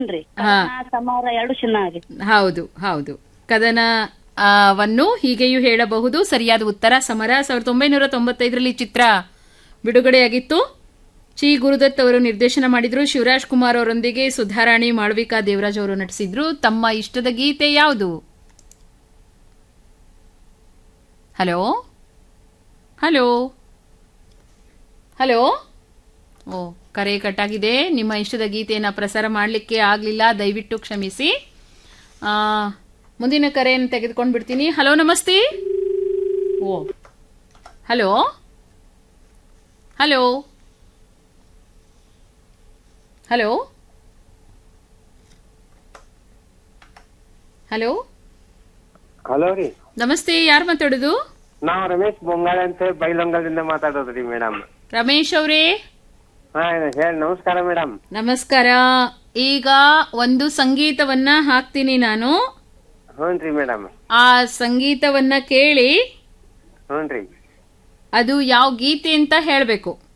ರೀ ಹಾ. ಸಮಾರ ಎರಡು ಚೆನ್ನಾಗಿತ್ತು ಹೌದು ಹೌದು ಕದನ ಆ, ವನ್ನು ಹೀಗೆಯೂ ಹೇಳಬಹುದು ಸರಿಯಾದ ಉತ್ತರ ಸಮರ ಸಾವಿರದ ಒಂಬೈನೂರ ತೊಂಬತ್ತೈದರಲ್ಲಿ ಚಿತ್ರ ಬಿಡುಗಡೆಯಾಗಿತ್ತು ಚಿ ಗುರುದತ್ ಅವರು ನಿರ್ದೇಶನ ಮಾಡಿದ್ರು ಶಿವರಾಜ್ ಕುಮಾರ್ ಅವರೊಂದಿಗೆ ಸುಧಾರಾಣಿ ಮಾಳವಿಕಾ ದೇವರಾಜ್ ಅವರು ನಟಿಸಿದ್ರು ತಮ್ಮ ಇಷ್ಟದ ಗೀತೆ ಯಾವುದು ಹಲೋ ಹಲೋ ಹಲೋ ಓ ಕರೆ ಕಟ್ಟಾಗಿದೆ ನಿಮ್ಮ ಇಷ್ಟದ ಗೀತೆಯನ್ನು ಪ್ರಸಾರ ಮಾಡಲಿಕ್ಕೆ ಆಗಲಿಲ್ಲ ದಯವಿಟ್ಟು ಕ್ಷಮಿಸಿ ಆ, ಮುಂದಿನ ಕರೆಯನ್ನು ತೆಗೆದುಕೊಂಡು ಬಿಡ್ತೀನಿ ಹಲೋ ನಮಸ್ತೆ oh hello hello hello hello hello ರೀ ನಮಸ್ತೆ ಯಾರು ಮಾತಾಡೋದು ನಾವು ರಮೇಶ್ ಬೊಂಗಾಳೆ ಅಂತ ಬೈಲೊಂಗಲದಿಂದ ಮಾತಾಡೋದು ರೀ ಮೇಡಮ್ ರಮೇಶ್ ಅವರೇ ಹಾ ಹೇಳಿ ನಮಸ್ಕಾರ ಮೇಡಮ್ ನಮಸ್ಕಾರ ಈಗ ಒಂದು ಸಂಗೀತವನ್ನ ಹಾಕ್ತೀನಿ ನಾನು ಹ್ಞೂನ್ರಿ ಮೇಡಮ್ ಆ ಸಂಗೀತವನ್ನ ಕೇಳಿ ಹ್ಞೂನ್ರಿ ಅದು ಯಾವ ಗೀತೆ ಅಂತ ಹೇಳಬೇಕು